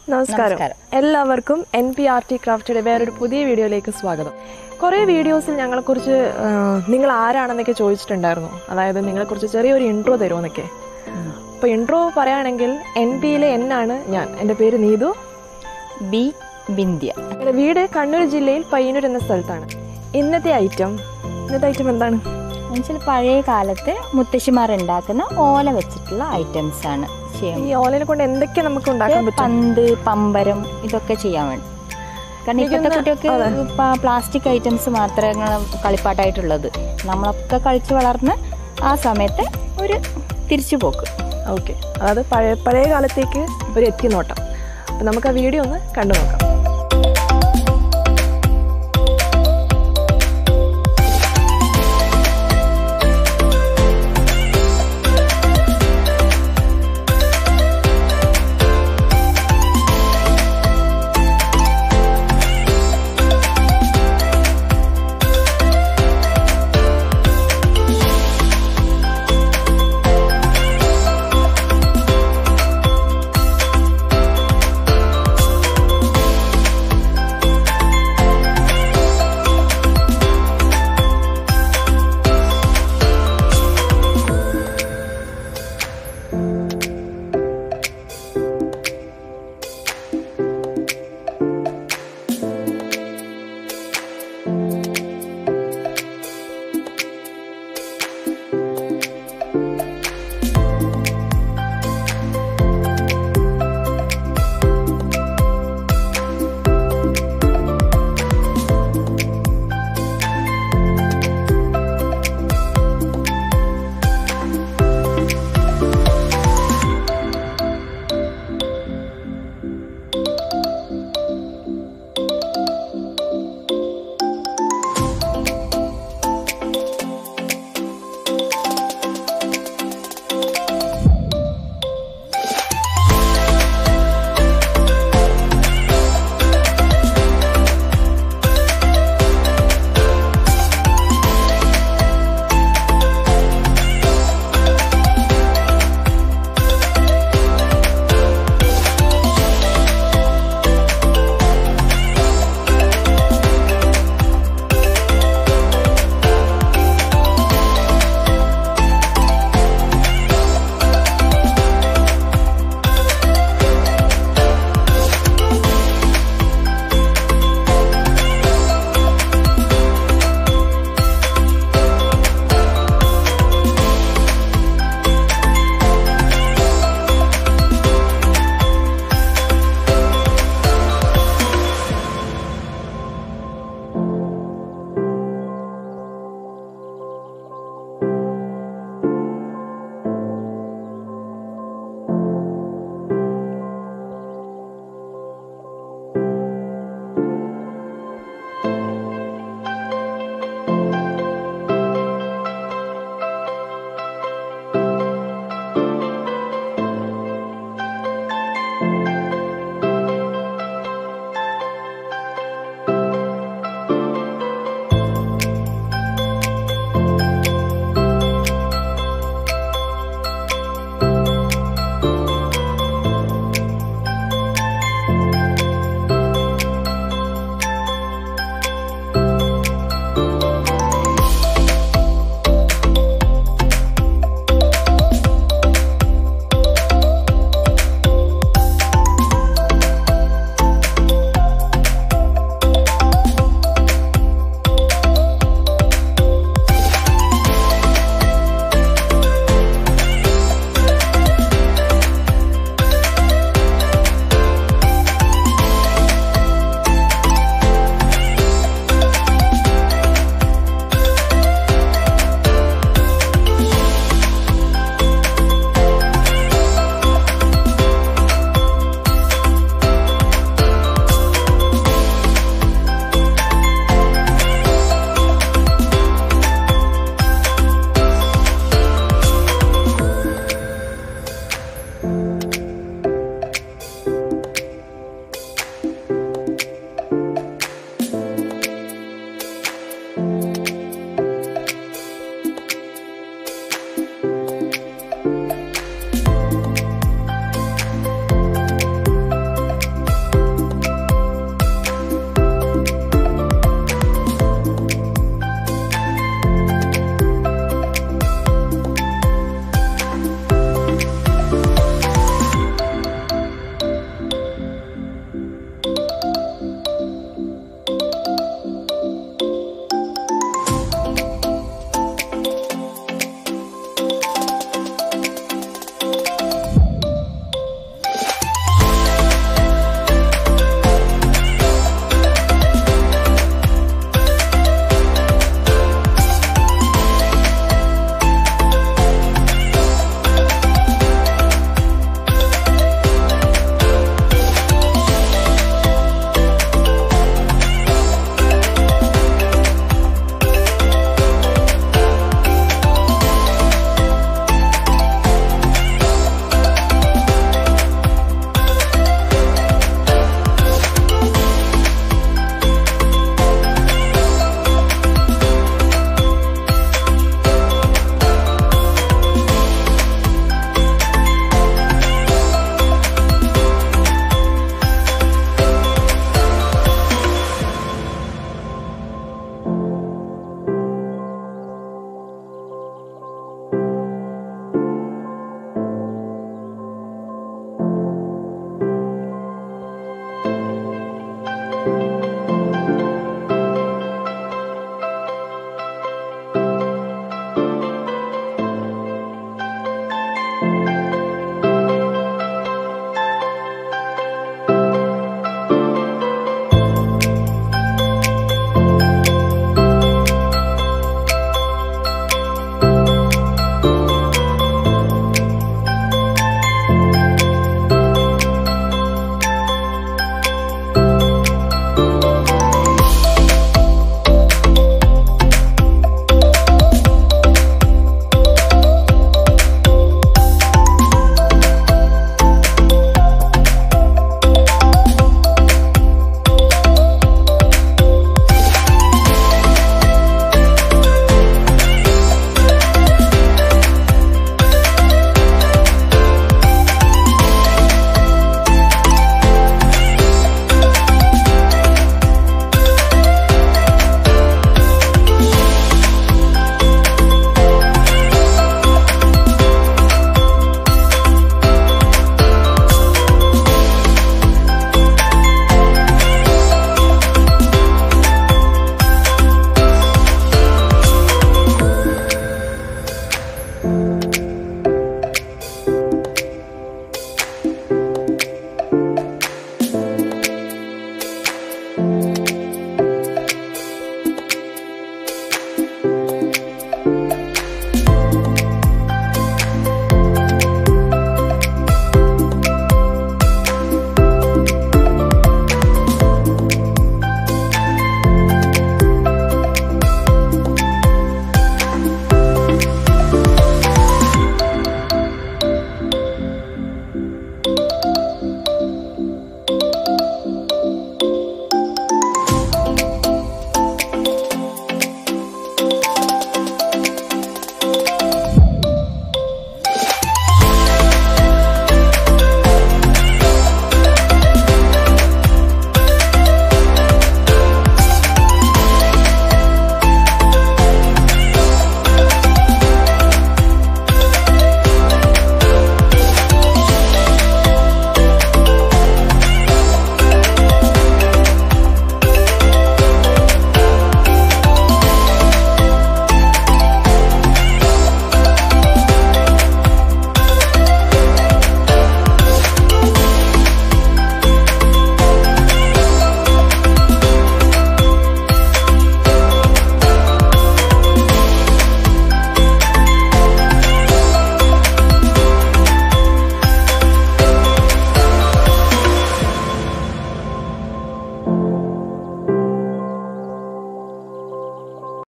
നമസ്കാരം നമസ്കാരം. എല്ലാവർക്കും എൻ പി ആർ ടി ക്രാഫ്റ്റിയുടെ വേറൊരു പുതിയ വീഡിയോയിലേക്ക് സ്വാഗതം കുറേ വീഡിയോസിൽ ഞങ്ങളെക്കുറിച്ച് ആ, നിങ്ങൾ ആരാണെന്നൊക്കെ ചോദിച്ചിട്ടുണ്ടായിരുന്നു അതായത് നിങ്ങളെക്കുറിച്ച് ചെറിയൊരു ഇൻട്രോ തരുമെന്നൊക്കെ അപ്പോൾ ഇൻട്രോ പറയുകയാണെങ്കിൽ എൻ പിയിലെ എന്നാണ് ഞാൻ എൻ്റെ പേര് നീതു ബി ബിന്ധ്യ എൻ്റെ വീട് കണ്ണൂർ ജില്ലയിൽ പയ്യന്നൂർ എന്ന സ്ഥലത്താണ് ഇന്നത്തെ ഐറ്റം ഇന്നത്തെ ഐറ്റം എന്താണ് എന്നുവെച്ചാൽ പഴയ കാലത്ത് മുത്തശ്ശിമാർ ഉണ്ടാക്കുന്ന ഓല വെച്ചിട്ടുള്ള ഐറ്റംസ് ആണ് ചെയ്യാൻ ഈ ഓലനെ കൊണ്ട് എന്തൊക്കെ നമുക്ക് ഉണ്ടാക്കാൻ പറ്റും പന്ത് പമ്പരം ഇതൊക്കെ ചെയ്യാൻ വേണ്ടി കാരണം ഇപ്പോഴത്തെ കുട്ടികൾക്ക് പ്ലാസ്റ്റിക് ഐറ്റംസ് മാത്രമേ കളിപ്പാട്ടായിട്ടുള്ളത് നമ്മളൊക്കെ കളിച്ച് വളർന്ന് ആ സമയത്ത് ഒരു തിരിച്ചുപോക്ക് ഓക്കെ അതായത് പഴയ പഴയ കാലത്തേക്ക് ഒരു എത്തി നോട്ടം അപ്പം നമുക്ക് ആ വീഡിയോ ഒന്ന് കണ്ടു നോക്കാം